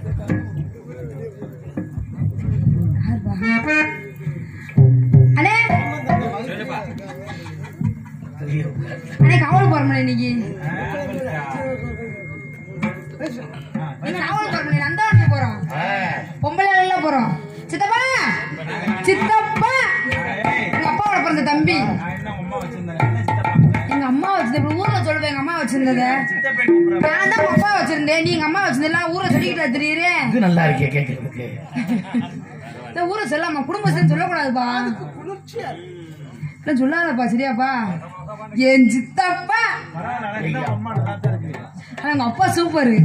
அண்ணே அண்ணே காவல் போறோம் இன்னைக்கு இன்னைக்கு காவல் போறோம் நந்தவனத்துக்கு போறோம் பொம்பளை எல்லாம் போறோம் சித்தப்பா சித்தப்பா எங்க அப்பாவோட பிறந்த தம்பி எங்க அம்மா வச்சிருந்த ஊர்ல சொல்லுவேன் எங்க அம்மா வச்சிருந்தத நான் தான் உங்க அப்பா வச்சிருந்தேன் நீ எங்க அம்மா வச்சிருந்தா ஊரை சொல்லிக்கிட்டு தெரியுறே இது நல்லா இருக்கே கேட்கறதுக்கு இந்த ஊரை சொல்லாம குடும்பத்தை சொல்லக்கூடாதுப்பா இல்ல சொல்லாதப்பா சரியாப்பா என் சித்தப்பா ஆனா எங்க அப்பா சூப்பரு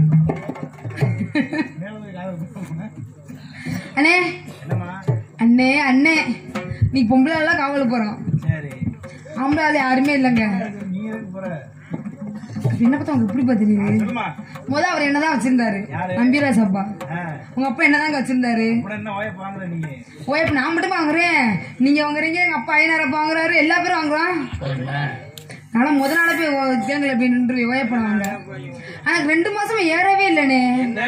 அண்ணே அண்ணே அண்ணே நீ பொம்பளை எல்லாம் காவலுக்கு போறோம் ஆம்பளை ஆளு யாருமே இல்லைங்க என்ன பார்த்தா உங்களுக்கு எப்படி பார்த்துருது முத அவர் என்னதான் வச்சிருந்தாரு நம்பிராஜ் அப்பா உங்க அப்பா என்னதாங்க வச்சிருந்தாரு ஓய்ப்பு நான் மட்டும் வாங்குறேன் நீங்க வாங்குறீங்க எங்க அப்பா ஐநூறு வாங்குறாரு எல்லா பேரும் வாங்குறோம் ஆனா முத நாளே போய் தேங்கல போய் நின்று ஓயப்பணம் வாங்க ஆனா ரெண்டு மாசமா ஏறவே இல்லனே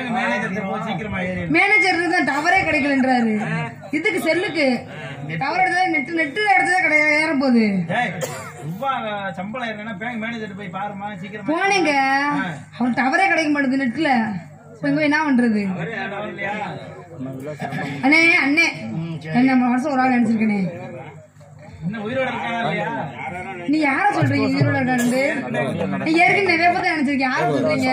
மேனேஜர் தான் டவரே கிடைக்கலன்றாரு இதுக்கு செல்லுக்கு டவர் எடுத்தா நெட்டு நெட்டு எடுத்ததே கிடையாது ஏற போகுது சம்பளம் என்னன்னா பேங்க் மேனேஜர் போய் பாருமா சீக்கிரம் போனீங்க அவர் டவரே கிடைக்க மாட்டேது நெட்ல இப்ப இங்க போய் என்ன பண்றது இல்லையா அண்ணே அண்ணே என்ன வருஷம் ஒரு ஆள் நினைச்சிருக்கனே இன்னும் உயிரோட இருக்கானா இல்லையா நீ யார சொல்றீங்க ஈரோட இருக்காரு நீ ஏற்கனவே நிறைய பேர் நினைச்சிருக்கீங்க யார சொல்றீங்க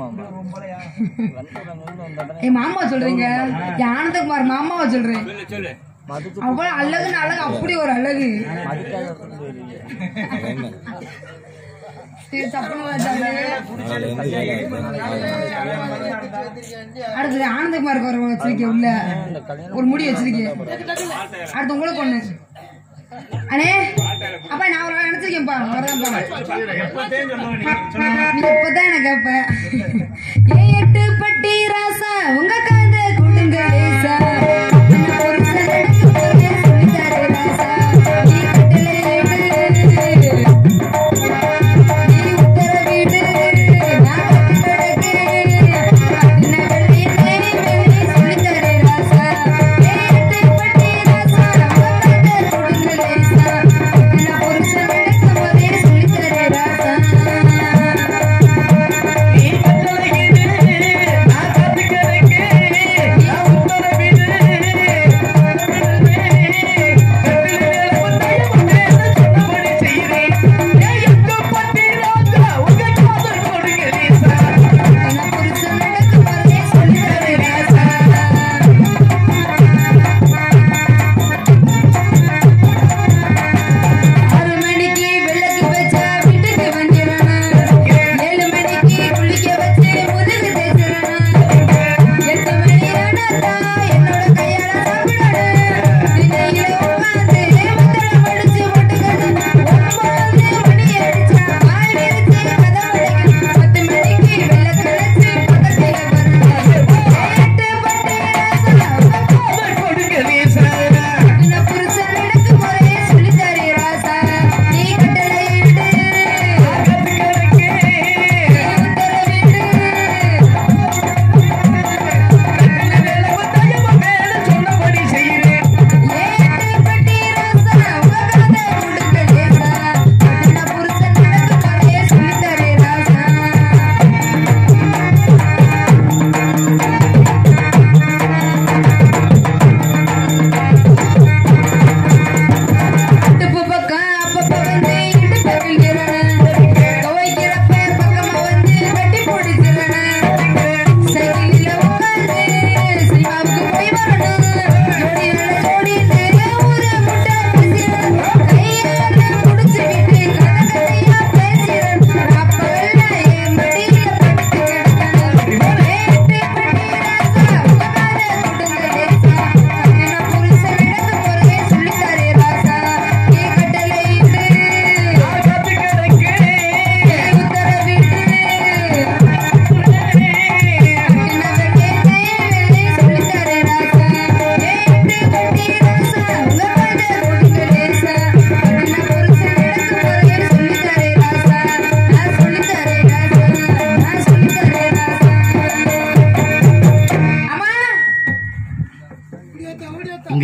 என் மாமா சொல்றீங்க என் ஆனந்தகுமார் மாமாவை சொல்றேன் அவ்வளவு அழகுன்னு அழகு அப்படி ஒரு அழகு சரி, தப்புன்னு வச்சாரு. அடுத்தது ஆனந்தகுமாருக்கு ஒரு வச்சிருக்கேன் உள்ள ஒரு முடி வச்சிருக்கேன் அடுத்து உங்களுக்கு ஒண்ணு அண்ணே அப்பா நான் ஒரு ஆள் நினைச்சிருக்கேன்ப்பா வரதான்ப்பா எப்பத்தேன்னு சொல்லுவேன் நீ நீ இப்பதான் எனக்கு கேப்ப ஏ எட்டு பட்டி ராசா உங்க காந்த குடுங்க லேசா நான் ஒரு சில இடத்துக்கு போறேன் சொல்லித்தாரு ராசா நீ கட்டளை இடு. நீ உத்தரவிடு. நான் கட்டுப்படுக்கிறேன். கட்டின வெள்ளி தேடி வெள்ளி சொல்லித்தாரு ராசா. ஏ எட்டு பட்டி ராசா உங்க காந்த குடுங்க லேசா நான் ஒரு சில இடத்துக்கு போறேன் சொல்லித்தாரு ராசா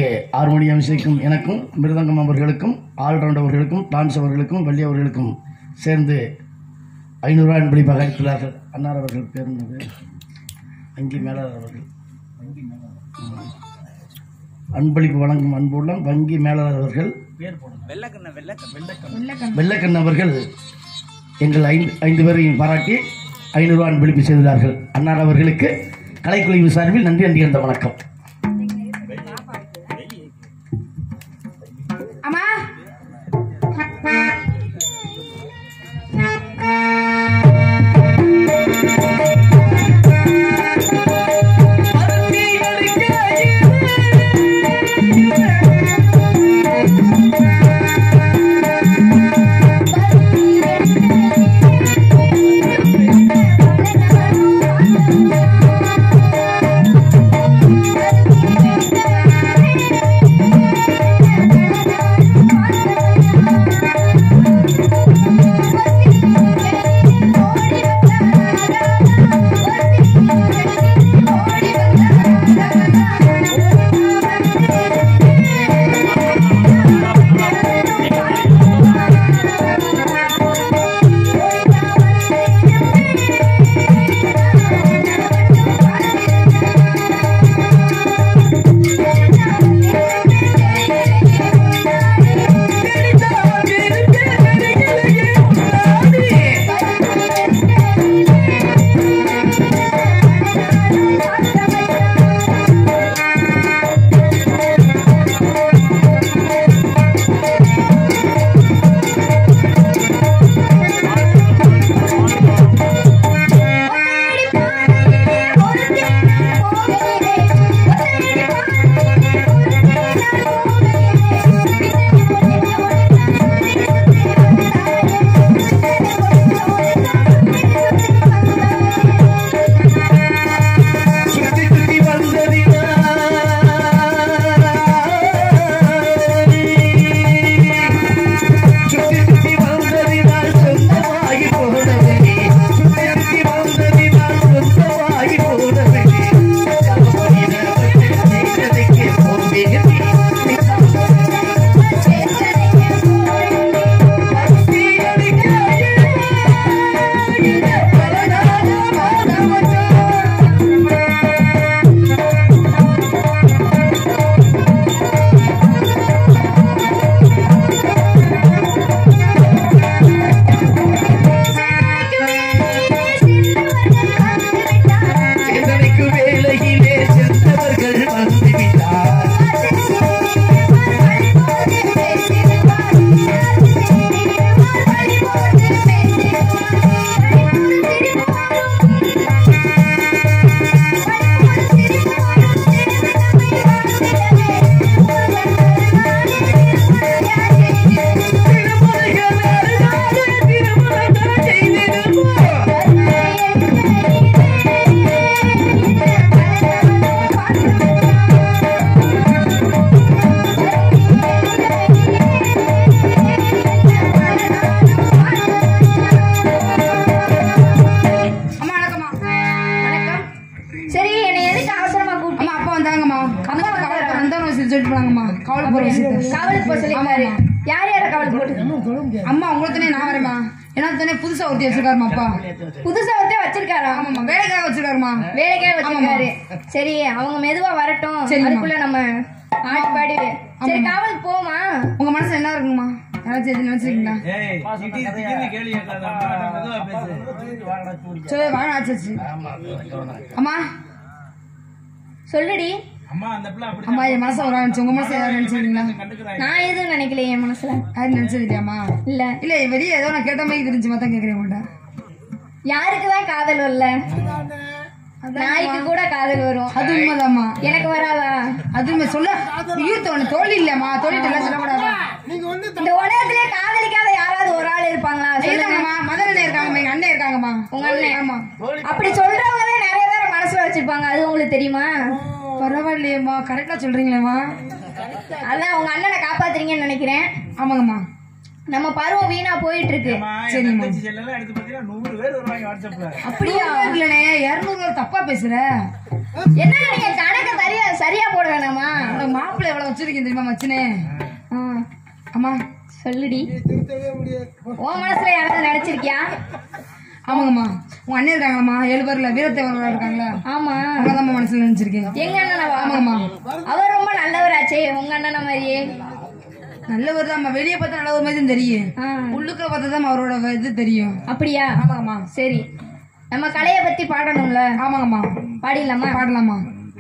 இங்கே ஹார்மோனியம் இசைக்கும் எனக்கும் மிருதங்கம் அவர்களுக்கும் ஆல்ரவுண்ட் அவர்களுக்கும் டான்ஸ் அவர்களுக்கும் வள்ளி அவர்களுக்கும் சேர்ந்து ஐநூறுரூவா அன்பளிப்பாக அளித்துள்ளார்கள் அன்னார் அவர்கள் பேருந்தது வங்கி மேலாளர் அவர்கள் ம். அன்பளிப்பு வழங்கும் அன்புள்ளம் வங்கி மேலாளர் அவர்கள் பேர் போடுங்க வெள்ளக்கண்ண வெள்ளக்கண்ண வெள்ளக்கண்ண வெள்ளக்கண் வெள்ளக்கண் அவர்கள் எங்கள் ஐந்து ஐந்து பேரையும் பாராட்டி ஐநூறுரூவா அன்பளிப்பு செய்துள்ளார்கள் அன்னார் அவர்களுக்கு கலைக்குழுவு சார்பில் நன்றி நன்றி அந்த வணக்கம் அம்மா சுத்தி சுத்தி வந்ததினா சுத்தி சுத்தி வந்ததினால் சொந்தமாகி போனதே சுத்தி சுத்தி வந்ததினால் சொந்தமாகி போனதே செய்ததைக்கு போவேன் சிந்தனைக்கு வேலையிலே சென்றவர்கள் வந்துவிட்டார் அம்மா வணக்கம்மா வணக்கம் சரி என்னை எதுக்கு அவசரமா கூப்பிட்டு அம்மா அப்பா வந்தாங்கம்மா அம்மா கவலை வந்தவங்க விஷயம் சொல்லிட்டு போனாங்கம்மா கவலை போற விஷயத்த காவலுக்கு போக சொல்லியிருக்காரு யார் யார காவலுக்கு போட்டு அம்மா உங்களை நான் வரேம்மா ஏன்னா தானே புதுசா ஒருத்தி வச்சிருக்காருமா அப்பா புதுசா ஒருத்தர் வச்சிருக்காரா ஆமாம்மா வேலைக்காக வச்சிருக்காருமா வேலைக்கே வச்சிருக்காரு சரி அவங்க மெதுவா வரட்டும் சரிம்மா. அதுக்குள்ள நம்ம ஆடி பாடி சரி காவலுக்கு போமா உங்க மனசுல என்ன இருக்குங்கம்மா யாராச்சும் எதுவும் நினைச்சிருக்கீங்களா ஏய் திடீர் திடீர்னு கேள்வி கேட்காத அம்மா, மெதுவா பேசு சரி வாழ ஆச்சு அம்மா சொல்லுடி அம்மா அந்த பிள்ளை அப்படி அம்மா என் மனசை ஒரு நினைச்சு உங்க மனசை யாரும் நினைச்சிருக்கீங்களா கண்டுக்கிறாங்க நான் எதுவும் நினைக்கல என் மனசுல யாரும் நினைச்சது இல்லையாம்மா இல்ல இல்ல வெளியே ஏதோ நான் கேட்ட மாதிரி தெரிஞ்சு மொத்தம் கேட்குறேன் உங்கள்கிட்ட யாருக்குதான் காதல் வரல நாய்க்கு கூட காதல் வரும் அது உண்மைதாம்மா எனக்கு வராதா அது உண்மை சொல்ல யூத் ஒன்று தோல்வி இல்லையாம்மா தோல்விட்டு எல்லாம் சொல்லக்கூடாதா இந்த உலகத்திலே காதலிக்காத யாராவது ஒரு ஆள் இருப்பாங்களா சொல்லுங்க இருக்காங்கம்மா மதர் அண்ணன் இருக்காங்கம்மா எங்க அண்ணன் இருக்காங்கம்மா உங்க அண்ணன் ஆமா அப்படி சொல்றவங்க தான் நிறைய பேர் மனசுல வச்சிருப்பாங்க அது உங்களுக்கு தெரியுமா பரவாயில்லையேம்மா கரெக்டா சொல்றீங்களேம்மா அதான் உங்க அண்ணனை காப்பாத்துறீங்கன்னு நினைக்கிறேன் ஆமாங்கம்மா நம்ம பருவம் வீணா போயிட்டு இருக்கு சரிம்மா செல்லாம் எடுத்து பார்த்தீங்கன்னா நூறு பேர் வருவாங்க வாட்ஸ்அப்ல அப்படியா இல்லனே இருநூறு தப்பா பேசுற என்ன நீங்க கணக்க சரியா சரியா போட வேணாமா உனக்கு மாப்பிள்ளை எவ்வளவு வச்சிருக்கீங்க தெரியுமா மச்சனே அம்மா சொல்லுடி உன் மனசுல யாராவது நினைச்சிருக்கியா ஆமாங்கம்மா உங்க அண்ணன் இருக்காங்களாம்மா ஏழு பேர்ல வீரத்தேவர்கள் இருக்காங்களா ஆமா அவங்கதான் மனசுல நினைச்சிருக்கேன் எங்க அண்ணனவா ஆமாம்மா அவர் ரொம்ப நல்லவராச்சே உங்க அண்ணன மாதிரியே நல்லவர் தான் வெளியே பார்த்தா நல்லவர் மாதிரி தான் தெரியும் ஆ, உள்ளுக்குள்ள பார்த்தா தான் அவரோட இது தெரியும் அப்படியா ஆமாங்கம்மா சரி நம்ம கலைய பத்தி பாடணும்ல ஆமாங்கம்மா பாடிடலாமா பாடலாமா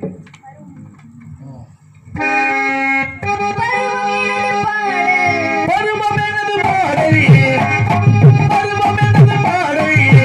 பருவமெனது பாடலிலே பருவமெனது பாடலிலே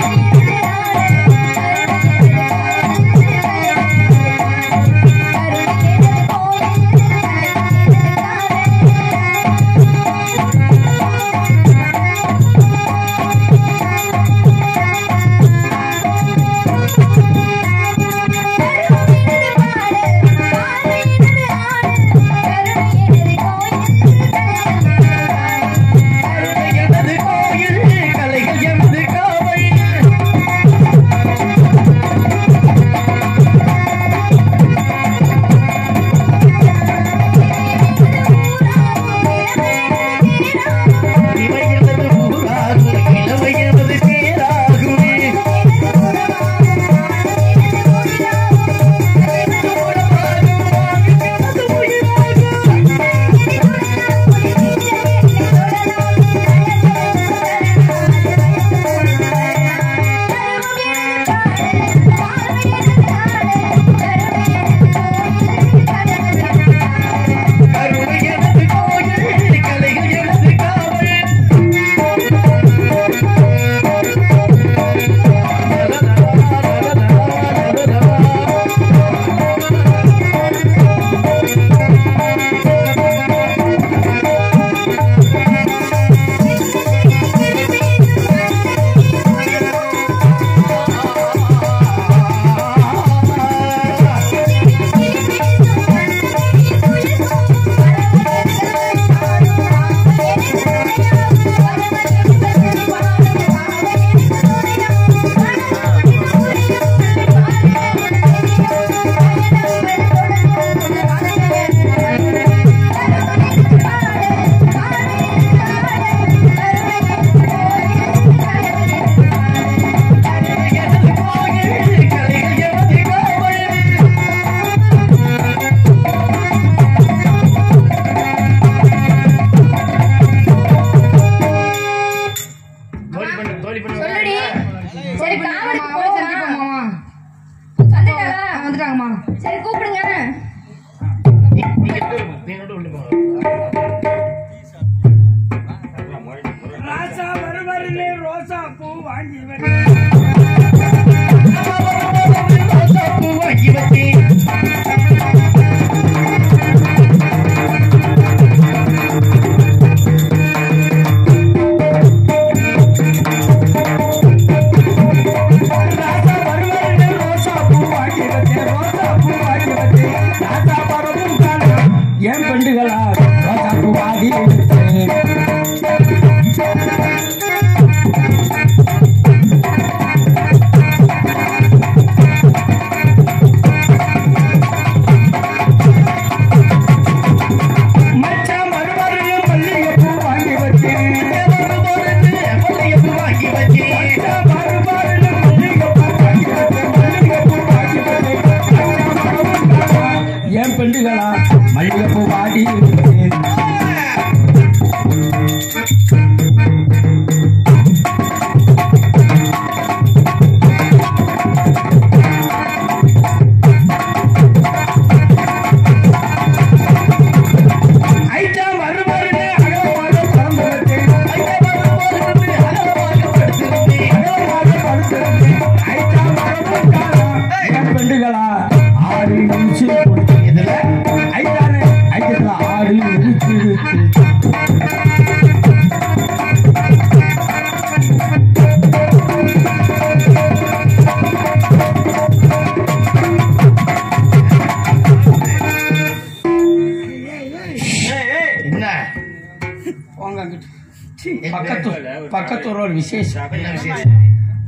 எனது கோயில் கலைகள் எனது காவல் இவை எனது ஊராகும் இளமை எனது பேராகுமே எனது உயிராகும் கருணை எனது கோயில் கலைகள் எனது காவல் எனது கோயில் கலைகள் எனது காவல் தோழி பண்ணு தோழி பண்ணு சொல்லுடி சரி காவலுக்கு மாமா, அவளே சரி போவோமா? போமாமா வந்துட்டாளா? வந்துட்டாங்கம்மா சரி கூப்பிடுங்க நீ நடு உள்ள போ ராசா வருவரிலே ரோசா பூ வாங்கி வர ரோசாப்பூ வாங்கி வந்தேன் ராசா வருவரிலே ரோசா பூ வாங்கி வந்தேன் ரோசா பூ வாங்கி வந்தேன் ராசா பரவும் காலம் ஏன் பெண்டுகளா ரோசா பூ வாங்கி வந்தேன் மச்சான் வருவரிலே மல்லிகை பூ வாங்கி வந்தேன் மல்லிகைப்பூ வாங்கி வந்தேன் ஏன் பெண்டுகளா மல்லிகைப்பூ வாடி ஐட்டா மறுமருந்தே அகலமாக பறந்து வந்தேன் அகலமாக படுத்திருந்தேன் ஐட்டா மரமும் காலம் ஏன் பெண்டுகளா ஆறு நிமிஷம் கொடுத்து இதுல ஐட்டானே ஐட்டத்துல ஆறு இருக்கு என்ன போங்க அங்கிட்டு. சீ, பக்கத்து பக்கத்தூர் ஒரு விசேஷம் என்ன விசேஷம்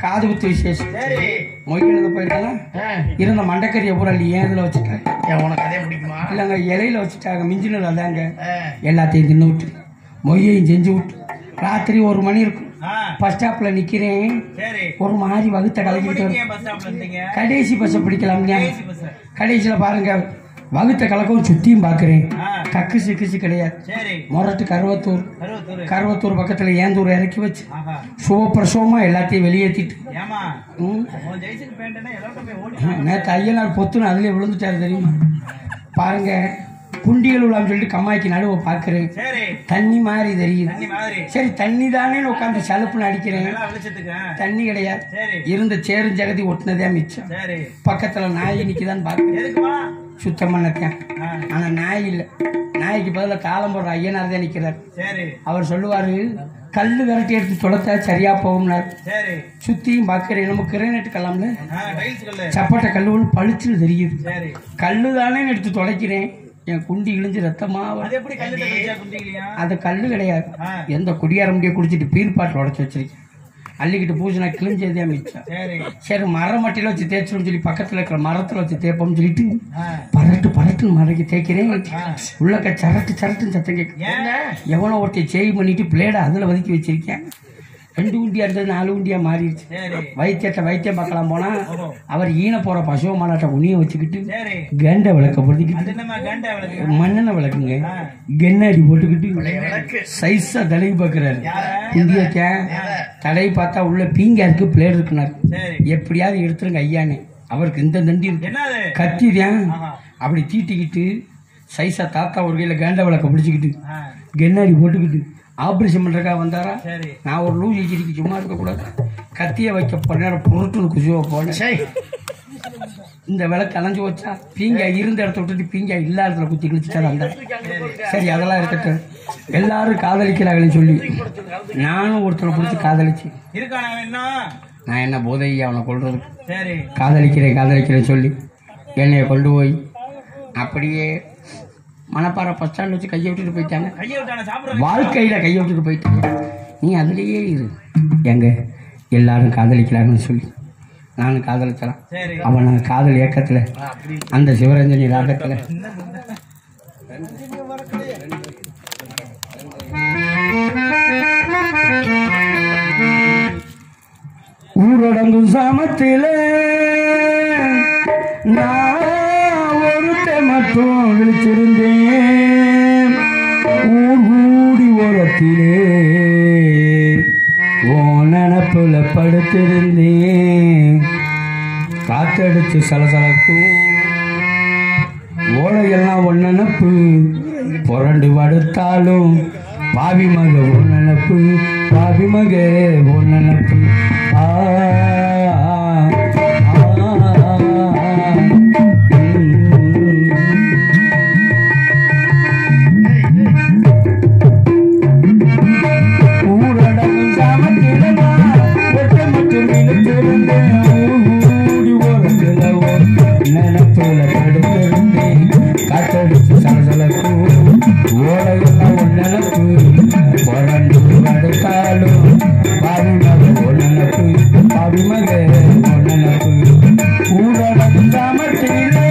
காது குத்து விசேஷம் சரி மொய் எழுத போயிருக்கலாம் ஆ, இருந்த மண்டக்கறியை பூரா நீ ஏன் இதில் வச்சுட்டாங்க ஏன் உனக்கு அதே பிடிக்குமா இல்லைங்க இலையில வச்சுட்டாங்க மிஞ்சினது அதாங்க ஆ, எல்லாத்தையும் தின்னு விட்டு மொய்யையும் செஞ்சு விட்டு ராத்திரி ஒரு மணி இருக்கும் ஆ, பஸ் ஸ்டாப்ல நிக்கிறேன் சரி ஒரு மாதிரி வகுத்த கலக்கிட்டு நீங்க வரும் ஏன் பஸ் ஸ்டாப்ல இருந்தீங்க கடைசி பஸ்ஸை பிடிக்கலாம்ங்க கடைசி பஸ் கடைசியில பாருங்க வகுத்த கலக்கவும் சுத்தியும் பாக்குறேன் ஆ, கக்கு சிக்கிச்சு கிடையாது சரி மொரட்டு கருவத்தூர் கருவத்தூர் கருவத்தூர் பக்கத்துல ஏந்தூர் இறக்கி வச்சு ஆஹா சுவப்பிரசவமா எல்லாத்தையும் வெளியேற்றிட்டு ஏமா ம். உன் ஜெயிச்சுக்கு பேண்டனா எல்லாரும் போய் ஓடி நேற்று ஐயனார் பொத்துன்னு அதுலயே விழுந்துட்டாரு தெரியுமா பாருங்க குண்டிகள் உள்ளான்னு சொல்லிட்டு கம்மாய்க்கு நடுவை பாக்குறேன் சரி தண்ணி மாதிரி தெரியுது தண்ணி மாதிரி சரி தண்ணி தானே உட்காந்து சலுப்புன்னு அடிக்கிறேன் எல்லாம் வெளிச்சத்துக்கு ஆ, தண்ணி கிடையாது சரி இருந்த சேரும் ஜெகதி ஒட்டினதே மிச்சம் சரி பக்கத்துல நாய் நிக்குதான்னு பாக்குறேன் எதுக்குமா சுத்தம் பண்ணத்தேன் ஆ, ஆனா நாய் இல்ல நாய்க்கு பதிலா தாளம் போடுற ஐயனார் தான் நிக்கிறார் சரி அவர் சொல்லுவாரு கல்லு விரட்டி எடுத்து தொலைத்தா சரியா போகும்னார் சரி சுத்தியும் பாக்குறேன் நம்ம கிரேனட் கல்லாம்ல ஆ, டைல்ஸ் கல்லு சப்பட்டை கல்லு ஒன்று பளிச்சுன்னு தெரியுது சரி கல்லு தானே எடுத்து தொலைக்கிறேன் என் குண்டி இழிஞ்சு ரத்தமா வருது. அது எப்படி கல்லு வச்சா குண்டிக்கலையா அது கல்லு கிடையாது ஆ. எந்த குடியார முடிய குடிச்சிட்டு பீர் பாட்டில் உடச்சி வச்சிருக்கேன் அள்ளிக்கிட்டு பூசினா கிழிஞ்சதே மிச்சம் சரி சரி மரம் மட்டில வச்சு தேய்ச்சோம்னு சொல்லி பக்கத்துல இருக்கிற மரத்துல வச்சு தேய்ப்போம்னு சொல்லிட்டு ஆ, பரட்டு பரட்டுன்னு மறைக்கு தேய்க்கிறேன் ஆ. உள்ளக்க சரட்டு சரட்டுன்னு சத்தம் கேட்கு ஏன் எவனோ ஒருத்தர் சேவ் பண்ணிட்டு பிளேடை அதுல ஒதுக்கி வச்சிருக்கேன் ரெண்டு உண்டியா இருந்தது நாலு உண்டியா மாறிடுச்சு சரி வைத்தியத்தை வைத்தியம் பார்க்கலாம் போனா ஓஹோ. அவர் ஈன போற பசுவ மாநாட்ட உனிய வச்சுக்கிட்டு சரி கண்ட விளக்க அது பொருத்திக்கிட்டு என்னமா கண்டா விளக்கு மண்ணெண்ண விளக்குங்க ஆ. கெண்ணாடி போட்டுக்கிட்டு விளக்கு. சைஸா தலைவி பாக்குறாரு யார? இந்திய தலைவி பார்த்தா உள்ள பீங்கா இருக்கு பிளேட் இருக்குனாரு சரி எப்படியாவது எடுத்துருங்க ஐயானே அவருக்கு இந்த தண்டி இருக்கு என்னது கத்திதான் ஆஹா. அப்படி தீட்டிக்கிட்டு சைஸா தாத்தா ஒரு கையில கேண்ட விளக்க பிடிச்சிக்கிட்டு ஆ, கெண்ணாடி போட்டுக்கிட்டு ஆபரேஷன் பண்றக்கா வந்தாரா சரி நான் ஒரு லூசி சிரிக்கு சும்மா இருக்கக்கூடாது கத்திய வைக்க போன நேரம் புருட்டுன்னு குசுவ போனேன் சரி இந்த விளக்கு அணைஞ்சு வச்சா பீங்கா இருந்த இடத்த விட்டுட்டு பீங்கா இல்லாத இடத்துல குத்தி கிழிச்சிட்டாரு அந்த சரி அதெல்லாம் இருக்கட்டும் எல்லாரும் காதலிக்கிறாங்கன்னு சொல்லி நானும் ஒருத்தனை பிடிச்சி காதலிச்சு இருக்கானா இன்னும் நான் என்ன போதையா அவனை கொள்றது சரி காதலிக்கிறேன் காதலிக்கிறேன் சொல்லி என்னைய கொண்டு போய் அப்படியே மணப்பாறை பஸ் ஸ்டாண்ட் வச்சு கையை விட்டுட்டு போயிட்டாங்க கையை விட்டான சாப்பிடுற வாழ்க்கையில கையை விட்டுட்டு போயிட்டாங்க நீ அதுலயே இரு எங்க எல்லாரும் காதலிக்கிறாங்கன்னு சொல்லி நானும் காதலிச்சலாம் சரி அவன் நான் காதல் இயக்கத்துல அந்த சிவரஞ்சனி ராகத்துல ஊரடங்கும் சாமத்தில நான் ஒருத்த மட்டும் விழிச்சிருந்தேன் ஊர் கூடி ஓரத்திலே ஓ நினப்புல படுத்திருந்தேன் காத்தடிச்சு சலசலக்கும் ஓலையெல்லாம் ஒன் நினப்பு புரண்டு படுத்தாலும் பாவி மக ஒன் நினப்பு பாவி மக ஒன் நினப்பு ஆ, ஆ, ஆ, ம். ஊரடங்கு சாமத்திலமா ஒற்றை மட்டும் இழுத்திருந்தேன் ஊடி ஓரத்துல நிலத்துல படுத்திருந்தேன் காத்தடிச்சு சலசலக்கு ஓலையெல்லாம் ஒன்னலப்பு புரண்டு படுத்தாலும் பாவிமக ஒன்னலப்பு பாவிமக ஒன்னலப்பு ஊரடங்கு சாமத்திலே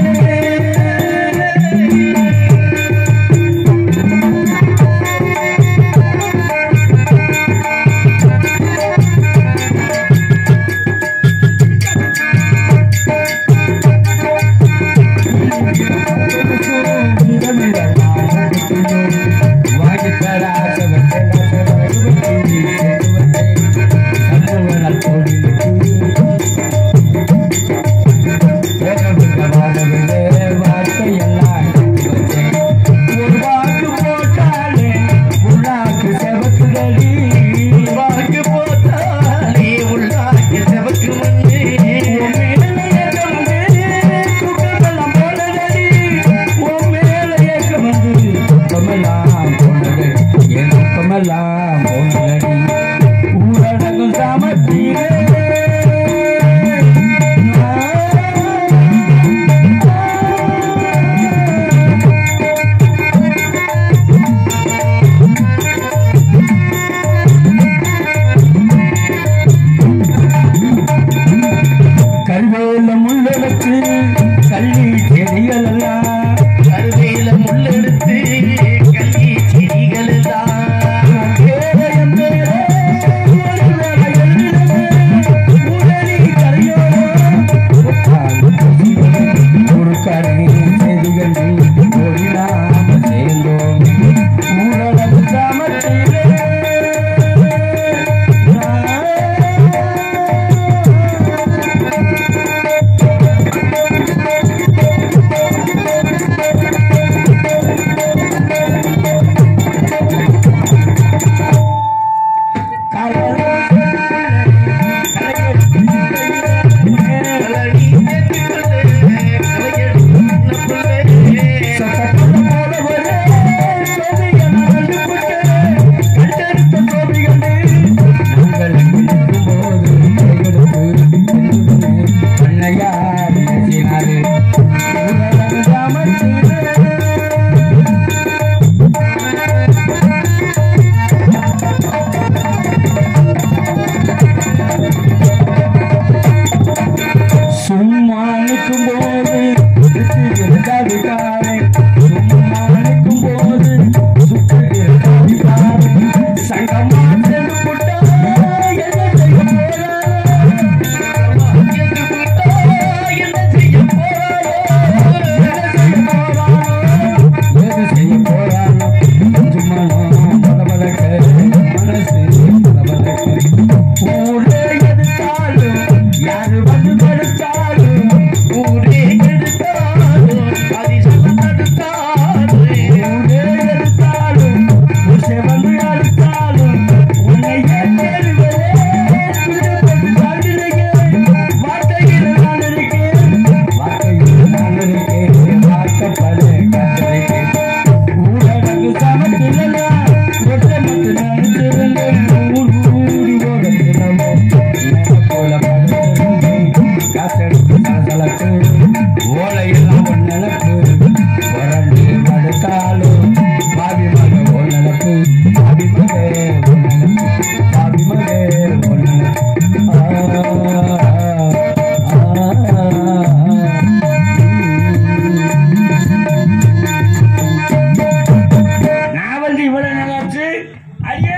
செடிகள் எல்லாம் கருவேல முள்ளெடுத்து கள்ளி செடிகள் தான் பேரையம் பேரே ஒரு வேளை எழுதினே உடனே கரையோரம் உட்கார்ந்து பேசினோம். ஒரு கருணை செய்திகள் ஓடினாம சேர்ந்தோம் ஊரடங்கு கிராமத்திலே கலடி நேற்றுக்கொள்ளே, கலைஞர் புள்ளே. சும்மா நிற்கும் போது இருந்தாது காலை சும்மா நிற்கும் போது சுற்று இருந்தாது காலை சங்கமா சென்று புட்டா என்ன செய்ய போறாரோ எது செய்ய போறாரோ சும்மா பதபதக்க மனசு பதபதக்க ஊரே எதிர்த்தாலும் யாரு வந்து தடுத்தாலும் ஊரே எடுத்தாலும் அதிசயம் தடுத்தாலும் ஊரே எதிர்த்தாலும் உசை வந்து அழுத்தாலும் உன்னை ஏற்றுவதே துன்பப்பட்டு வாழ்ந்திருக்கிறேன் வார்த்தையில் நான் இருக்கேன் வார்த்தையில் நான் இருக்கேன் வார்த்தைப்பட காத்திருக்கேன் ஊரடங்கு சமத்திலா ஒற்றை மத்து நினைச்சிருந்தேன் ஊர் ஊடி ஓரத்திலவோ என்னை போல படுத்திருந்தேன் காசெடுத்து சலசலக்கு ஓலையெல்லாம் ஒன் நினப்பு புரண்டு படுத்தாலும் பாவி மக ஒரு நினப்பு பாவி மக ஒரு நினப்பு பாவி மக ஒரு நினப்பு ஆ, நான் வந்து இவ்வளவு நல்லாச்சு ஐயே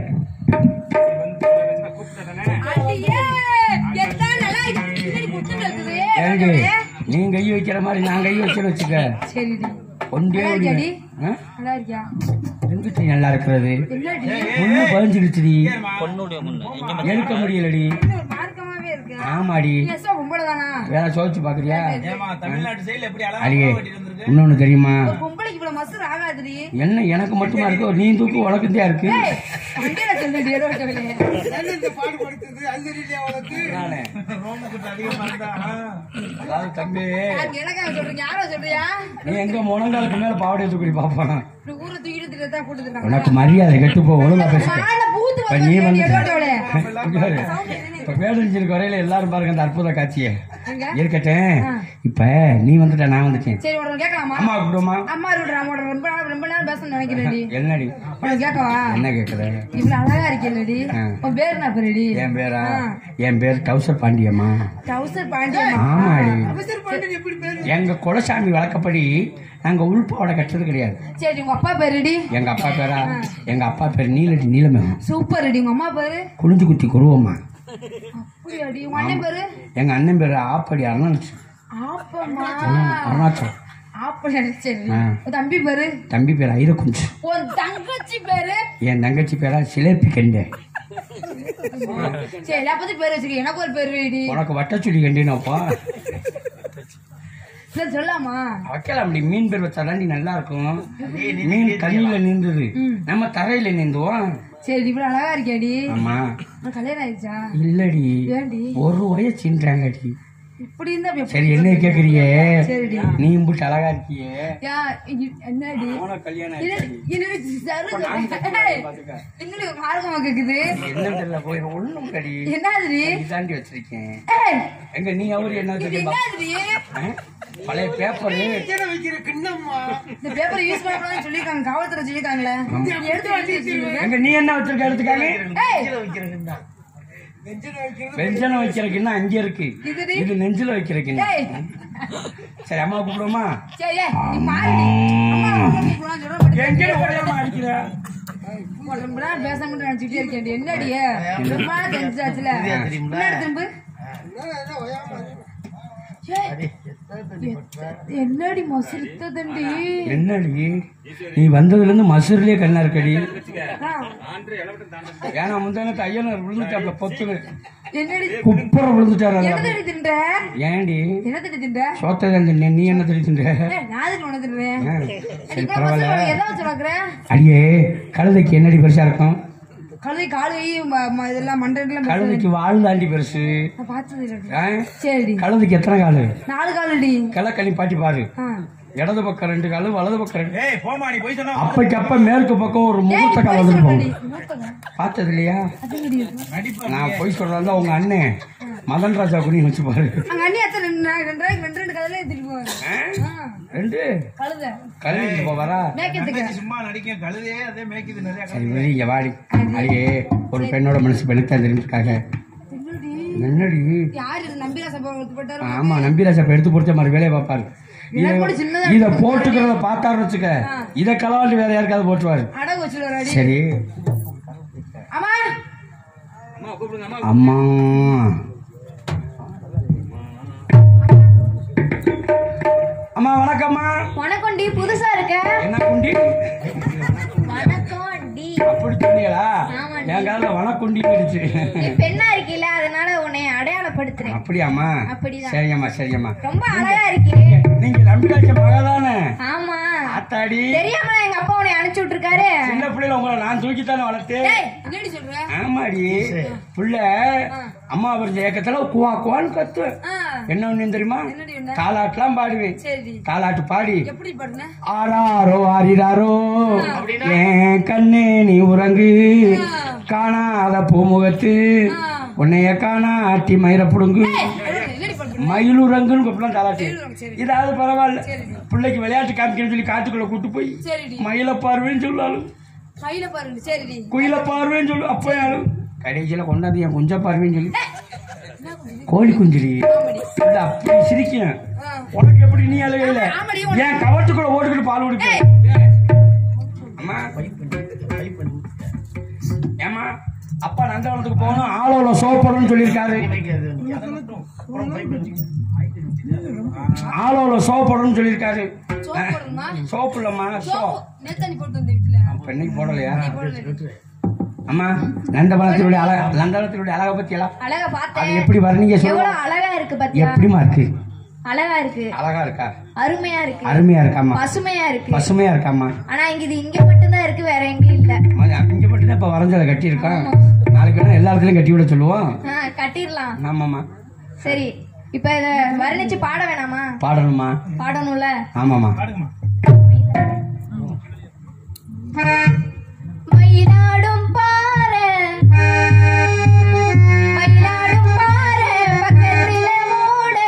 அடியே, எத்தனை நாளா இது பின்னாடி குத்துட்டு இருக்குது. ஏங்க நீ கை வைக்கிற மாதிரி நான் கை வச்சேன்னு வச்சுக்க சரிடி ஒன்றே நல்லா இருக்கியாடி? ஆ? நல்லா இருக்கியா எங்கிட்ட நல்லா இருக்கிறது என்னடி ஒண்ணு பதிஞ்சிருச்சுடி பொண்ணுடைய முன்ன எடுக்க முடியலடி இன்னும் ஒரு மார்க்கமாவே இருக்கு ஆமாடி நீ எஸ்ஸா பொம்பளை தானா வேற சோதிச்சு பாக்குறியா ஏமா தமிழ்நாட்டு சைடுல எப்படி அழகா அடியே பூ கட்டிட்டு வந்திருக்கு இன்னொன்னு தெரியுமா ஒரு பொம்பளைக்கு இவ்வளவு மசூர் ஆகாதுடி என்ன எனக்கு மட்டுமா இருக்கு நீ தூக்கு உனக்குந்தே இருக்கு ஏய், அங்கேயே சொல்லுடி ஏதோ சொல்லி நானே. ரோமக்குட்டு அதிகமா இருந்தா ஆ. அதாவது தம்பி எனக்காக சொல்றீங்க யாரோ சொல்றியா நீ எங்க முழங்காலுக்கு மேல பாவடைய தூக்கி பாப்பான் இப்படி ஊரை தூக்கிட்டு திட்டு தான் போட்டு இருக்காங்க உனக்கு மரியாதை கெட்டு போ ஒழுங்கா பேசுற மாலை பூத்து இப்ப நீ வந்து ஏதோட்டவளே இப்ப வேடஞ்சிருக்கு வரையில எல்லாரும் பாருங்க அந்த அற்புத காட்சியை எங்க? இருக்கட்டும் இப்ப நீ வந்துட்ட நான் வந்துட்டேன் சரி உடனே கேட்கலாமா அம்மா கூப்பிடுமா அம்மா இருடா அம்மா ரொம்ப நாள் ரொம்ப நேரம் பேசணும்னு நினைக்கிறேன்டி என்னடி உனக்கு கேட்கவா என்ன கேக்குற இவ்வளவு அழகா இருக்கேன்டி ஆ. உன் பேர் என்ன பேருடி என் பேரா என் பேர் டவுசர் பாண்டியம்மா டவுசர் பாண்டியம்மா ஆமாடி எங்க குலசாமி வழக்கப்படி நாங்க உள்பாவோட கட்டுறது கிடையாது சரி உங்க அப்பா பேருடி எங்க அப்பா பேரா எங்க அப்பா பேர் நீலடி நீலமேகம் சூப்பர் அடி உங்க அம்மா பேரு குளிஞ்சு குத்தி குருவம்மா அப்படியாடி உங்க அண்ணன் பேரு எங்க அண்ணன் பேரு ஆப்படி அருணாச்சலம் ஆப்பம்மா அருணாச்சலம் ஆப்படி சரி ஆ. உன் தம்பி பேரு தம்பி பேர் ஐரக்குஞ்சு உன் தங்கச்சி பேரு என் தங்கச்சி பேரா சிலேப்பி கண்டே சரி எல்லா பத்தி பேர் வச்சிருக்க எனக்கு ஒரு பேர் வைடி உனக்கு வட்டச்சுடி கண்டினப்பா சரி சொல்லாமா வைக்கலாம் மீன் பேர் வச்சா தாண்டி நல்லா இருக்கும் மீன் தண்ணியில நீந்துது நம்ம தரையில நீந்துவோம் சரி இவ்வளவு அழகா இருக்கியாடி ஆமா உனக்கு கல்யாணம் ஆயிடுச்சா இல்லடி ஏன்டி ஒரு வய சின்றாங்கடி இப்படி இருந்தா அப்படி சரி என்ன கேக்குறியே சரிடி நீ இம்புட்டு அழகா இருக்கியே யா இ- என்னடி உனக்கு கல்யாணம் இது ஆயிடுச்சு இது சருகு. ஏய், என்னடி ஒரு மார்க்கமா கேக்குது என்ன தெரியல போய் ஒண்ணும் கடி என்னதுடி இதாண்டி வச்சிருக்கேன் ஏய், எங்க நீ அவரு என்ன இது தெரியுமா என்னதுடி பழைய பேப்பரு இந்த பேப்பர் யூஸ் பண்ணக்கூடாதுன்னு சொல்லிருக்காங்க காவல்துறை சொல்லிருக்காங்களே நீ எடுத்து வந்து வச்சிருக்க. எங்க நீ என்ன வச்சிருக்க எடுத்துக்காங்க ஏய் வெஞ்சனை வைக்கிற கிண்ணம் அங்க இருக்கு இதுடி இது நெஞ்சில வைக்கிற கிண்ணம் ஏய் சரி அம்மா கூப்பிடுவோமா சரி ஏய், நீ பாருடி அம்மா அம்மா கூப்பிடுவான்னு சொல்றேன், பட் எங்கே ஓடியாம அடிக்கிற உங்களை ரொம்ப நேரம் பேசாம நினைச்சிட்டே இருக்கேன் என்னடி ரொம்ப நேரம் தெரிஞ்சாச்சுல தெரியாது, தெரியுமில? என்ன திரும்ப என்னடி மசுத்ததண்டி என்னடி நீ வந்ததுல இருந்து மசூர்லயே கண்ணா இருக்கடி ஏன்னா முந்தான ஐயனர் விழுந்துட்டாப்ல பொத்துன்னு என்னடி குப்புற விழுந்துட்டாரு என்ன அதுல. தடி தின்ற ஏன்டி என்ன தடி தின்ற சோத்தை தான் தின்னேன். நீ என்ன தெரிஞ்சுட்ட ஏய், நான் எதுக்கு உனக்கு தின்றேன் சரி இப்போ பரவாயில்ல எதாவது சொல்லுறேன் அடியே கழுதைக்கு என்னடி பெருசா இருக்கும் கழுதை கால் வை ம- ம- இதெல்லாம் மண்டெல்லாம் கழுதைக்கு வாழ் தாண்டி பெருசு நான் பார்த்தது இல்லடி ஆ? சரிடி கழுதைக்கு எத்தனை காலு நாலு காலடி கிழக்கணி பாட்டி பாரு ஆ இடது பக்கம் ரெண்டு காலு வலது பக்கம் ரெண்டு ஏய் போமா நீ போய் சொன்னா அப்பைக்கு அப்ப மேற்கு பக்கம் ஒரு ஏய், முகூர்த்த பொய் கால் சொல்றடி. வந்துருப்போம் மூத்தவங்க. பார்த்தது இல்லையா அதுங்கடி. நான் போய் சொல்றதா உங்க அண்ணன் மதன் ராஜா குனி வச்சு பாரு அங்க அண்ணி எத்தனை ரெண்டு நாள் ரெண்டு ரூபாய்க்கு ரெண்டு ரெண்டு கதையில ஏத்திட்டு போவாங்க ஆ, ரெண்டு கழுதை கழுவிட்டு போவாரா மேய்க்கிறதுக்கு சும்மா நடிக்க கழுதே அதே மேய்க்குது நிறைய சரி வெளியே இங்க வாடி அடியே ஒரு பெண்ணோட மனசு பெண்ணுக்கு தான் தெரிஞ்சுக்காக என்னடி என்னடி யாரு இது நம்பிரா சம்பவம் எடுத்து போட்டாரு ஆமா நம்பிராஜா இப்ப எடுத்து பொறுத்த மாதிரி வேலையை பார்ப்பாரு எனக்கு கூட சின்னதா இத போட்டுக்கிறத பார்த்தாருன்னு வச்சுக்க இத கலவாண்டு வேற யாருக்காவது போட்டுவாரு அடகு வச்சுட்டு அடி சரி அம்மா அம்மா அம்மா வணக்கம்மா வணக்கம்டி புதுசா இருக்க என்ன குண்டி வணக்கம்டி அப்படி சொன்னீங்களா ஆமாண்டி. என் காலில் வனக்குண்டி போயிடுச்சு நீ பெண்ணா இருக்கீல அதனால உன்னை அடையாளப்படுத்துறேன் அப்படியாம்மா அப்படிதான். சரிங்கம்மா சரிங்கம்மா ரொம்ப அழகா இருக்கீங்க நீங்க நம்பிராஜ மகதானே ஆமா ஆத்தாடி தெரியாம எங்க அப்பா உன்னை அனுப்பிச்சு விட்டுருக்காரு சின்ன பிள்ளைல உங்களை நான் தூக்கித்தானே வளர்த்தேன் ஏய், என்னடி சொல்ற ஆமாடி புள்ள அம்மா வருஷ ஏக்கத்துல குவா குவான்னு கத்துவேன் ஆ, என்ன ஒண்ணு தெரியுமா என்னடி என்ன தாலாட்டுலாம் பாடுவேன் சரி தாலாட்டு பாடி எப்படி பாடுன ஆராரோ ஆரிராரோ என் கண்ணே நீ உறங்கு காணாத பூமுகத்து உன்னைய காணாட்டி மயிர புடுங்கு என்னடி பாடுன மயிலுறங்குன்னு கூப்பிடலாம் தாலாட்டு சரி. இதாவது பரவாயில்ல பிள்ளைக்கு விளையாட்டு காமிக்கணும்னு சொல்லி காட்டுக்குள்ள கூட்டு போய் சரிடி மயில பார்வைன்னு சொல்லாலும் கையில பாருங்க சரிடி குயில பார்வைன்னு சொல்லு அப்பயாலும் கடைசியில கொண்டாந்து என் குஞ்ச பார்வைன்னு சொல்லி கோழி குஞ்சுடி இல்ல அப்படி சிரிக்கிறேன் ஆ. உனக்கு எப்படி நீ அழுகையில ஆமாடி, ஏன் கவட்டுக்குள்ள ஓட்டுக்கிட்டு பால் குடிக்க அம்மா ஏமா அப்பா நந்தவனத்துக்கு போகணும் ஆளோல சோப்படணும்னு சொல்லியிருக்காரு ஆளோல சோப்படணும்னு சொல்லியிருக்காரு சோப்பு போடணுமா சோப்பு இல்லம்மா சோ நேத்தனி போட்டு வந்து வீட்டுல அப்ப இன்னைக்கு போடலையா போடல. அம்மா நந்தவனத்தினுடைய அழக நந்தவனத்தினுடைய அழகை பத்தி எல்லாம் அழகா அது பார்த்தேன் எப்படி வர்றீங்க எவ்வளவு சொல்லுங்க அழகா இருக்கு பாத்தியா எப்படிமா இருக்கு அழகா இருக்கு அழகா இருக்கா அருமையா இருக்கு அருமையா இருக்காமா பசுமையா இருக்கு பசுமையா இருக்காமா ஆனா இங்க இது இங்க மட்டும்தான் இருக்கு வேற எங்கேயும் இல்ல இங்க மட்டும் இப்ப வரைஞ்சதை கட்டி இருக்கான் நாளைக்கு வேணா எல்லா இடத்துலயும் கட்டி விட சொல்லுவோம் ஆ, கட்டிடலாம் ஆமாமா சரி இப்ப இத வர்ணிச்சு பாட வேணாமா பாடணுமா பாடணும்ல ஆமாமா மயிலாடும் பாரு மயிலாடும் பாரு பக்கத்தில மூடு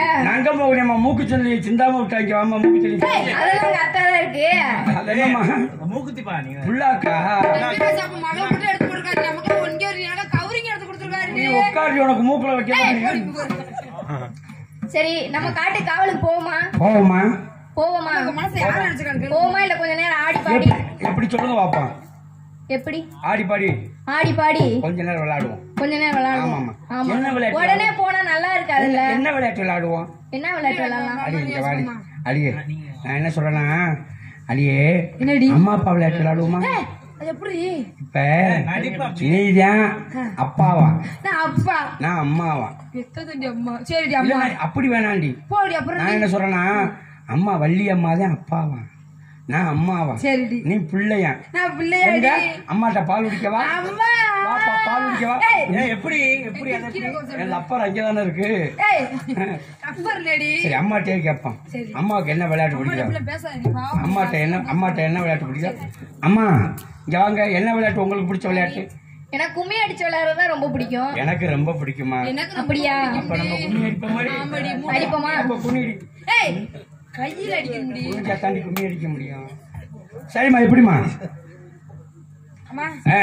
நாங்க போகணுமா மூக்கு சொல்லி சிந்தாம விட்டாங்க வாமா மூக்கு சொல்லி ஏய், அதெல்லாம் உங்க அத்தை தான் இருக்கு அதேமா மூக்குத்திப்பா நீங்க புள்ளாக்கா மகளை மட்டும் எடுத்து கொடுக்காரு நமக்கு ஒன்கே ஒரு இடம் கவரிங் எடுத்து கொடுத்துருக்காரு நீ உட்காரு உனக்கு மூக்குல வைக்க மாட்டீங்க. சரி நம்ம காட்டு காவலுக்கு போவோமா போவோமா போவோமா மனசு யாரும் நினைச்சுக்காங்க போவோமா இல்ல கொஞ்ச நேரம் ஆடி பாடி எப்படி எப்படி சொல்லுங்க பாப்போம் எப்படி ஆடி பாடி ஆடி பாடி கொஞ்ச நேரம் விளையாடுவோம் கொஞ்ச நேரம் விளையாடுவோம் ஆமாமா. ஆமா என்ன விளையாட்டு உடனே போனா நல்லா இருக்காதுல்ல என்ன விளையாட்டு விளையாடுவோம் என்ன விளையாட்டு விளையாடலாம் அடி இங்க வாடி அடியே நான் என்ன சொல்றேன்னா அடியே என்னடி? அம்மா அப்பா விளையாட்டு விளையாடுவோமா அது எப்படி இப்ப நீதான் அப்பாவா நான் அப்பா நான் அம்மாவா எத்தடி அம்மா சரிடி இல்ல, அம்மா நான் அப்படி வேணாண்டி போடி அப்புறம் நான் என்ன சொல்றேன்னா அம்மா வள்ளி அம்மா தான் அப்பாவா நான் அம்மாவா சரிடி நீ பிள்ளையா நான் எங்க பிள்ளையாடி அம்மாட்ட பால் குடிக்கவா அம்மா வாப்பா, பால் குடிக்கவா ஏய். ஏன் எப்படி எப்படி அது எப்படி? என் அப்பா அங்கதானே இருக்கு ஏய் அப்பர் லேடி சரி அம்மாட்டே கேட்பான் சரி. அம்மாவுக்கு என்ன விளையாட்டு பிடிக்கும் பிள்ளை பேசாதீங்க பாவம். அம்மாட்ட என்ன அம்மாட்ட என்ன விளையாட்டு பிடிக்கும் அம்மா இங்க வாங்க என்ன விளையாட்டு உங்களுக்கு பிடிச்ச விளையாட்டு எனக்கு கும்மி அடிச்சு விளையாடுறது தான் ரொம்ப பிடிக்கும் எனக்கு ரொம்ப பிடிக்குமா எனக்கு அப்படியா அப்ப நம்ம கும்மி அடிப்ப மாதிரி அடிப்போமா அப்ப கும்மி அடி ஏய் கையில அடிக்க முடியும் கும்மிக்கா தாண்டி கும்மி அடிக்க முடியும் சரிம்மா எப்படிம்மா அம்மா ஆ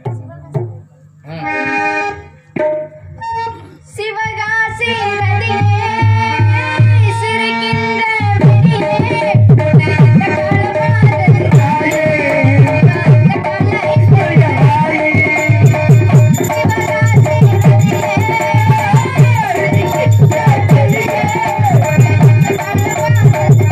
சிவகாசி நதியே சிரிக்கின்ற விழியே, அந்த காலமாதல் காலே, அந்த காலை சொல்வாயே. சிவகாசி நதியே, சிரிக்கின்ற விழியே, அந்த காலமாதல்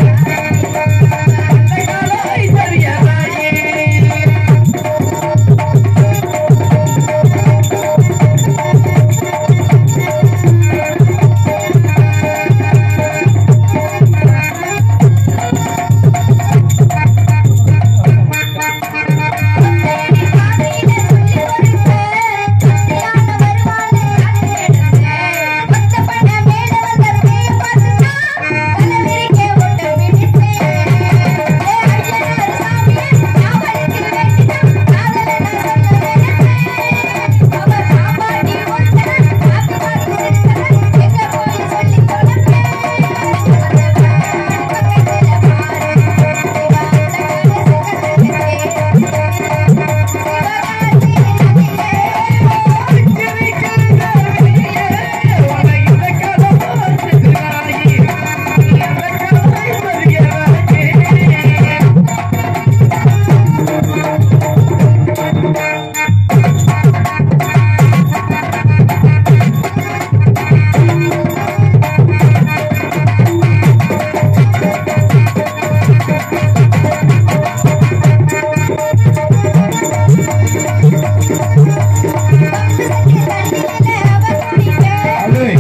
அது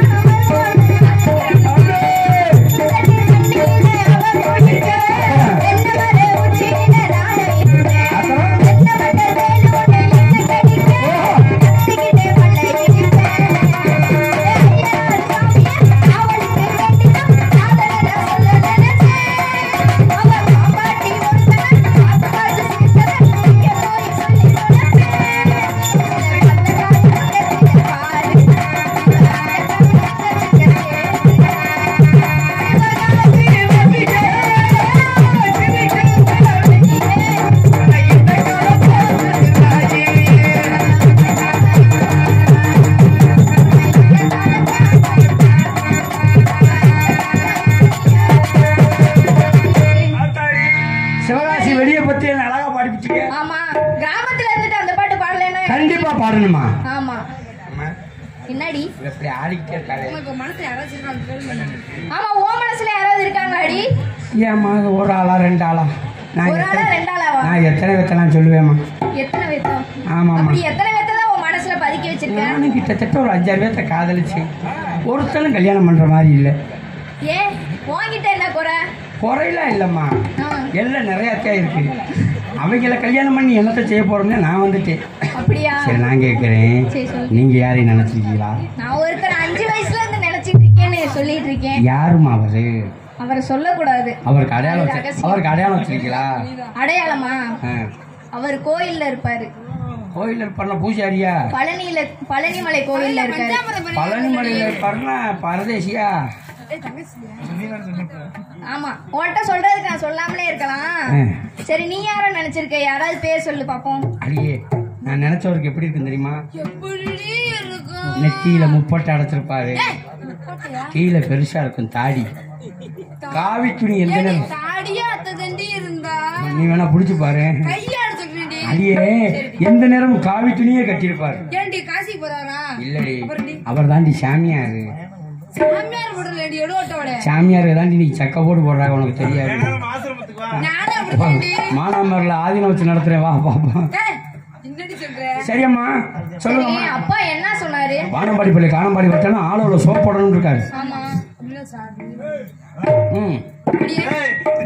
சிவகாசி வெளிய பத்தி என்ன அழகா பாடிப்பிட்டீங்க ஆமா கிராமத்துல இருந்துட்டு அந்த பாட்டு பாடலன்னா கண்டிப்பா பாடணுமா ஆமா என்னடி இவ இப்படி ஆடிக்கிட்டே இருக்காளே இப்ப மனசு யாராச்சும் இருக்காங்க ஆமா ஓ மனசுல யாராவது இருக்காங்க அடி ஏம்மா அது ஒரு ஆளா ரெண்டு ஆளா நான் ஒரு ஆளா எத்தனை ரெண்டு ஆளாவா நான் எத்தனை வெத்தலாம் சொல்லுவேம்மா எத்தனை வெத்தம் ஆமாம்மா அப்படி எத்தனை வெத்தை தான் உன் மனசுல பதுக்கி வச்சிருக்க நானும் கிட்டத்தட்ட ஒரு அஞ்சாறு பேர்த்த காதலிச்சு ஒருத்தனும் கல்யாணம் பண்ற மாதிரி இல்லை ஏன் உன்கிட்ட என்ன குறை குறையெல்லாம் இல்லைம்மா ஆ, எல்லாம் நிறையாத்தான் இருக்கு அவங்கள கல்யாணம் பண்ணி என்னத்தை செய்ய போறோம்னு நான் வந்துட்டேன் அப்படியா சரி நான் கேட்குறேன் சரி சொல்லு நீங்க யாரையும் நினைச்சிருக்கீங்களா நான் ஒருத்தர் அஞ்சு வயசுல இருந்து நினைச்சிட்டு இருக்கேன்னு சொல்லிட்டு இருக்கேன் யாருமா அவரு அவரை சொல்லக்கூடாது அவருக்கு அடையாளம் அது வச்சு ரகசியம். அவருக்கு அடையாளம் வச்சிருக்கீங்களா அடையாளமா ஆ. அவர் கோயில்ல இருப்பாரு கோயில்ல பண்ண பூஜாரியா பழனியில பழனிமலை கோயில்ல இருக்காரு பழனிமலையில் இருப்பாருன்னா பரதேசியா ஆமா உன்கிட்ட சொல்றதுக்கு நான் சொல்லாமலே இருக்கலாம் ஆ. சரி நீ யார நினைச்சிருக்க யாராவது பேர் சொல்லு பாப்போம் அடியே நான் நினைச்சவருக்கு எப்படி இருக்குன்னு தெரியுமா நெத்தியில முப்பட்டை அடைச்சிருப்பாரு கீழே பெருசா இருக்கும் தாடி காவி துணி எந்த நேரம் தாடியா அத்தை தண்டி இருந்தா நீ வேணா புடிச்சு பாரு கையா எடுத்துக்கிட்டு அடியே எந்த நேரமும் காவி துணியே கட்டியிருப்பாரு ஏன்டி காசி போறாரா இல்லடி அவர் தாண்டி சாமியாரு சாமியார் போடலடி எடுவட்டோட சாமியார் தாண்டி நீ சக்க போட்டு போடுறாங்க உனக்கு தெரியாது ஆசிரமத்துக்கு வா நானும் அப்படித்தாண்டி மானாமரில் ஆதீனம் வச்சு நடத்துறேன் வா பாப்போம் ஏய், என்னடி சொல்ற சரியம்மா சரி சொல்லுங்கம்மா அப்பா என்ன சொன்னாரு வானம்பாடி பள்ளி காணம்பாடி வச்சாலும் ஆளோட சோப் போடணும்னு இருக்காரு ஆமா இல்ல சார் ம் அப்படியே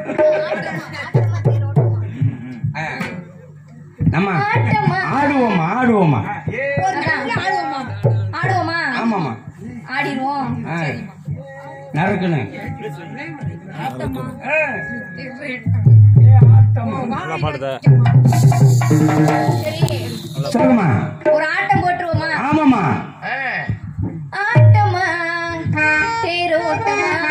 ஆ. நம்ம ஆட்டமா ஆடுவோமா ஆடுவோமா ஒரு நாள் ஆடுவோமா ஆடுவோமா ஆமாமா ஆடிடுவோம் ஆ. நறுக்குன்னு ஆ. ஏ, ஆட்டமா. சரி சொல்லுங்கம்மா ஒரு ஆட்டம் போட்டுருவோமா ஆமாம்மா ஆட்டமா தேரோட்டமா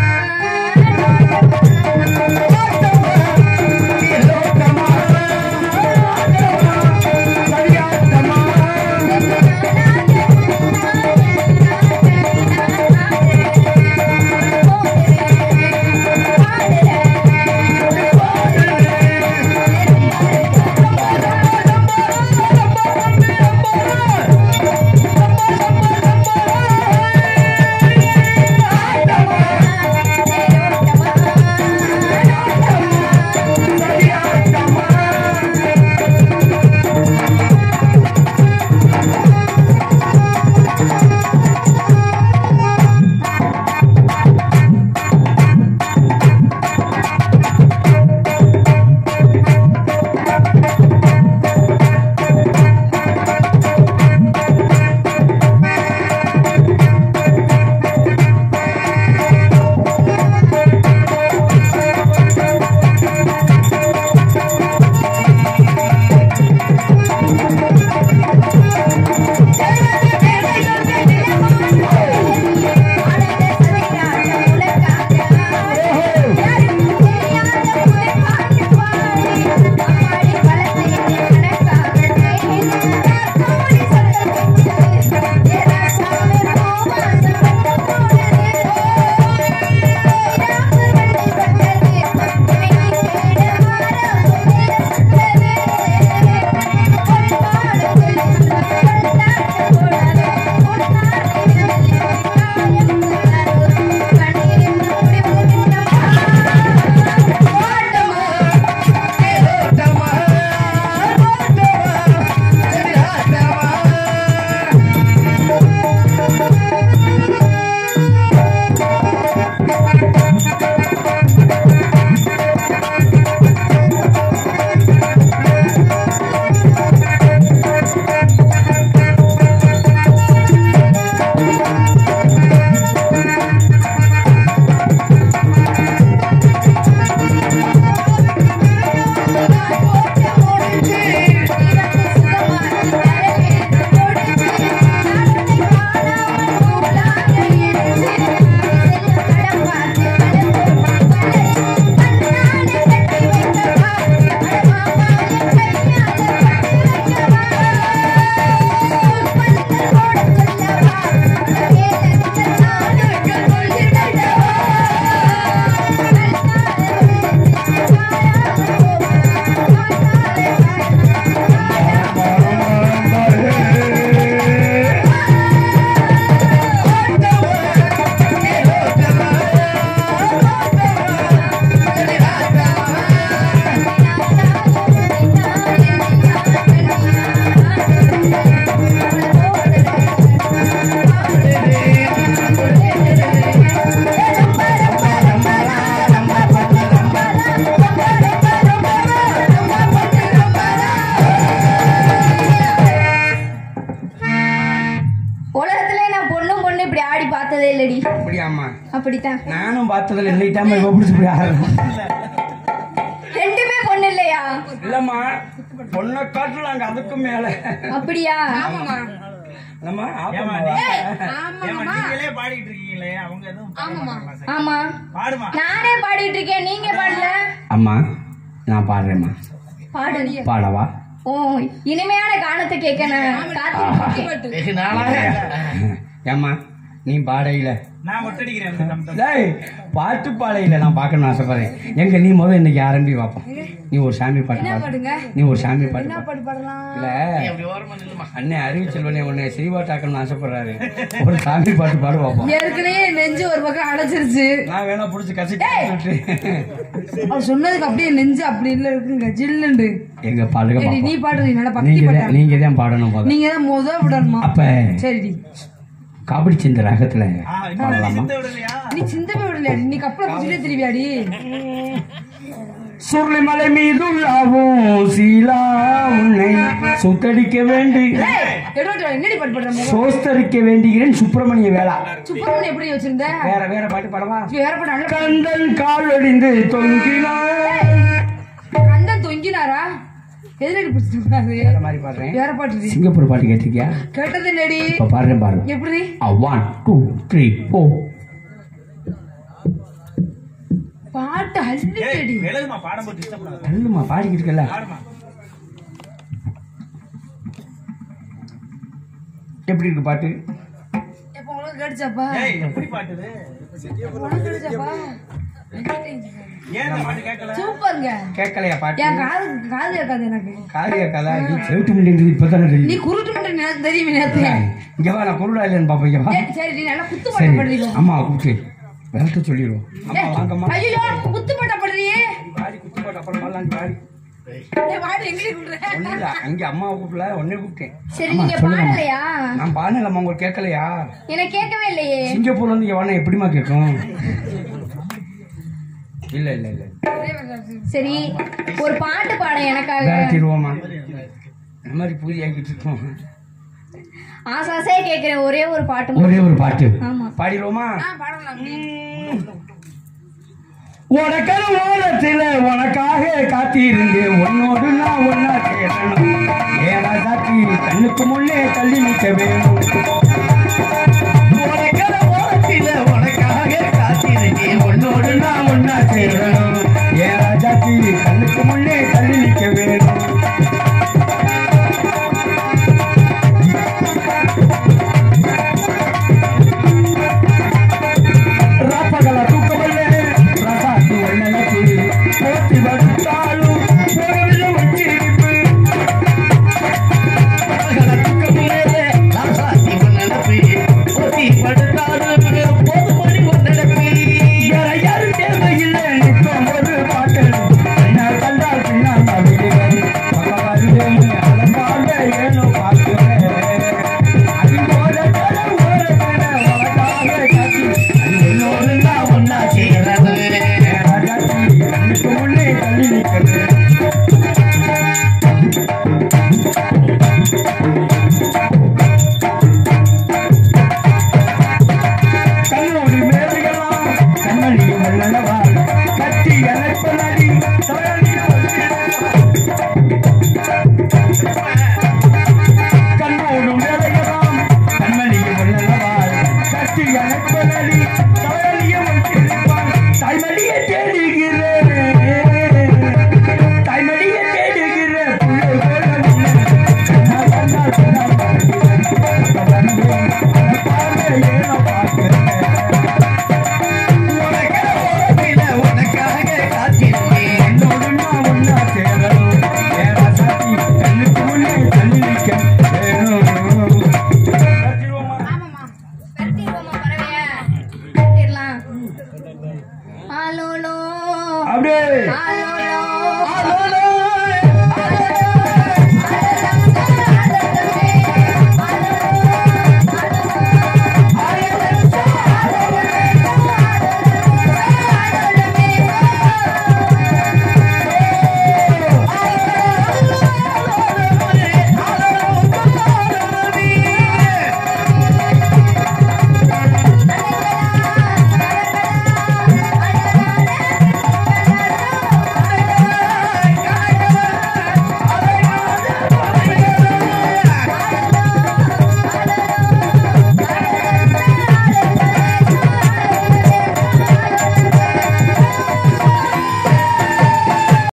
உலகத்துல நான் பொண்ணும் பொண்ணு இப்படி ஆடி பார்த்ததே இல்லடி அப்படியாம்மா அப்படித்தான் நானும் பார்த்ததில்ல என்னைட்டாம இவ பிடிச்சி போய் ஆடுறோம் ரெண்டுமே பொண்ணு இல்லையா இல்லம்மா பொண்ணை காட்டலாம் அங்க அதுக்கும் மேல அப்படியா நம்ம ஏமா, ஆப்பம்மாவா? ஏமா, நீங்களே பாடிட்டு இருக்கீங்களே அவங்க எதுவும் பாட மாட்டாங்களா? சரி. ஆமா பாடுமா நானே பாடிட்டு இருக்கேன் நீங்க பாடல அம்மா நான் பாடுறேம்மா பாடு பாடவா ஓ இனிமையான கானத்தை கேட்க நான் காத்துக்கிட்டு இருக்கேன். வெகு நாளாக ஏம்மா நீ பாடையில நான் ஒட்டடிக்கிறேன் அந்த தம் தம். டேய் பாட்டு பாடையில நான் பார்க்கணும்னு ஆசைப்படுறேன் எங்க நீ முதல்ல இன்னைக்கு ஆரம்பி பார்ப்போம் நீ ஒரு சாமி பாட்டு பாடு பாடுங்க நீ ஒரு சாமி பாட்டு பாடு பாட்டு பாடலாம் இல்ல அப்படி ஓரமா நில்லுமா அண்ணன் அறிவிச்செல்வனே உன்னை சிரிவாட்டாக்கணும்னு ஆசைப்படுறாரு ஒரு சாமி பாட்டு பாடு பார்ப்போம் ஏற்கனவே நெஞ்சு ஒரு பக்கம் அடைச்சிருச்சு நான் வேணா புடிச்சு கசிட்டு அவர் சொன்னதுக்கு அப்படியே நெஞ்சு அப்படி இல்ல இருக்குங்க ஜில்லுண்டு எங்க பாடுக சரி நீ பார்ப்போம் பாடுறீங்க நல்லா பக்தி நீங்க பாட்டா தான் நீங்க தான் பாடணும் போதும் நீங்க தான் முத விடணுமா அப்ப சரிடி காபடி சிந்த ராகத்துல ஆ, இன்னும் நீ பாடலாமா சித்த விடலையா நீ சிந்தமே விடலையாடி நீ கப்பல குச்சிலே திருவியாடி சுருளிமலை மீதுள்ளாவும் சீலா உன்னை சுத்தடிக்க வேண்டி எடுவட்டு என்னடி பாட்டு பாடுற முகம்? சோஸ்தரிக்க வேண்டுகிறேன் சுப்பிரமணிய வேளா சுப்பிரமணியம் எப்படி வச்சிருந்த வேற வேற பாட்டு பாடவா வேற பாட்டு நல்ல கந்தன் காலொடிந்து தொங்கினான் கந்தன் தொங்கினாரா எதிரடி பிடிச்சிருக்காரு வேற மாதிரி பாடுறேன் வேற பாட்டு சிங்கப்பூர் பாட்டு கேட்டிருக்கியா கேட்டது இல்லடி இப்ப பாடுறேன் பாரு எப்படி ஒன் டூ த்ரீ ஃபோர் பாட்டு ஏய், அள்ளிட்டடி விலகுமா பாடம் போட்டு டிஸ்டர்ப் பண்ணாத நல்லுமா பாடிக்கிட்டு இருக்கல பாடுமா எப்படி இருக்கு பாட்டு எப்ப உங்களுக்கு கிடைச்சாப்பா ஏய் எப்படி பாட்டுது உனக்கு கிடைச்சாப்பா ஏன் இந்த பாட்டு கேட்கல சூப்பருங்க கேட்கலையா பாட்டு என் காது காது கேட்காது எனக்கு காரியா கதா நீ செவிட்டு முடிஞ்சது இப்பதானே நீ தெரியும் குருட்டு மட்டும் எனக்கு தெரியும் நேத்து இங்க வா நான் குருடா இல்லைன்னு பாப்போம் இங்க வா ஏய், சரி நீ நல்லா குத்து சரி பாட்டு பாடுறீங்க அம்மா கூப்பிட்டு விளக்க சொல்லிடுவோம் அம்மா வாங்கம்மா ஐயோ குத்து பாட்டா பாடுறியே பாடி குத்து பாட்டு அப்புறம் பாடலாம் பாடி ஏய், வாடி எங்கே கூப்பிடுற ஒன்றும் இல்லை அங்கே அம்மாவை கூப்பிடல ஒன்னே கூப்பிட்டேன் சரி அம்மா, நீங்க சொல்லுங்கம்மா. பாடலையா நான் பாடலம்மா உங்களுக்கு கேட்கலையா எனக்கு கேட்கவே இல்லையே சிங்கப்பூர்ல இருந்து இங்க வரணும் எப்படிமா கேட்கும் இல்ல இல்ல இல்ல சரி ஒரு பாட்டு பாட எனக்காக வேட்டிடுவோமா இந்த மாதிரி பூரி ஆக்கிட்டு இருக்கோம் ஆசாசே கேக்குறேன் ஒரே ஒரு பாட்டு மட்டும். ஒரே ஒரு பாட்டு ஆமா பாடிடுவோமா பாடலாம் உனக்கான ஓலத்துல உனக்காக காத்திருந்தேன் உன்னோடு நான் ஒன்னா சேரணும் ஏனா சாத்தி கண்ணுக்கு முன்னே தள்ளி நிற்க வேணும் உனக்கான ஓரத்தில உனக்காக காத்திருக்கேன் உன்னோடு நான் ஒன்னா சேரணும் ஏனா சாத்தி கண்ணுக்கு முன்னே தள்ளி நிற்க வேணும் ராப்பகல தூக்கமல்லே ரசாத்து ஒன்னலத்து போத்தி வடுத்தாலும் போகவில்லை உச்சிரிப்பு வேற யாரும் தேவையில்லை நித்தம் ஒரு பாட்டு என்ன கண்டால் பின்னால் நவிடுவேன் பகவான் அலம்பாக ஏனோ பார்க்கிறேன் அது போல தர ஓரத்தில உனக்காக காட்டி அது என்னோடு நான் ஒன்னா சேரணும் ராஜாத்தி கண்ணுக்கு முன்னே தள்ளி நிற்கிறேன் கண்ணோடி மேதைகளாம் கண்ணடியும் நல்லவா கட்டி அணைப்பனடி கண்ணோடும் மேதைகளாம் கண்ணடியும் நல்லவா கட்டி அணைப்பனடி தவறியும் தாய்மடியை தேடுகிறேன் தாய்மடியை தேடுகிறேன் புள்ளை போல உன்னை கண்ணா கண்ணா கண்ணா என்னோடு நான் ஒன்னா சேரணும் ஏறா சாத்தி கண்ணுக்கு முன்னே தள்ளி நிற்க வேணும் ஆமாம்மா. பெருத்திடுவோமா பறவைய? பெருத்திடலாம். ஆலோலோ, அப்படியே ஆலோலோ. ஆலோலோ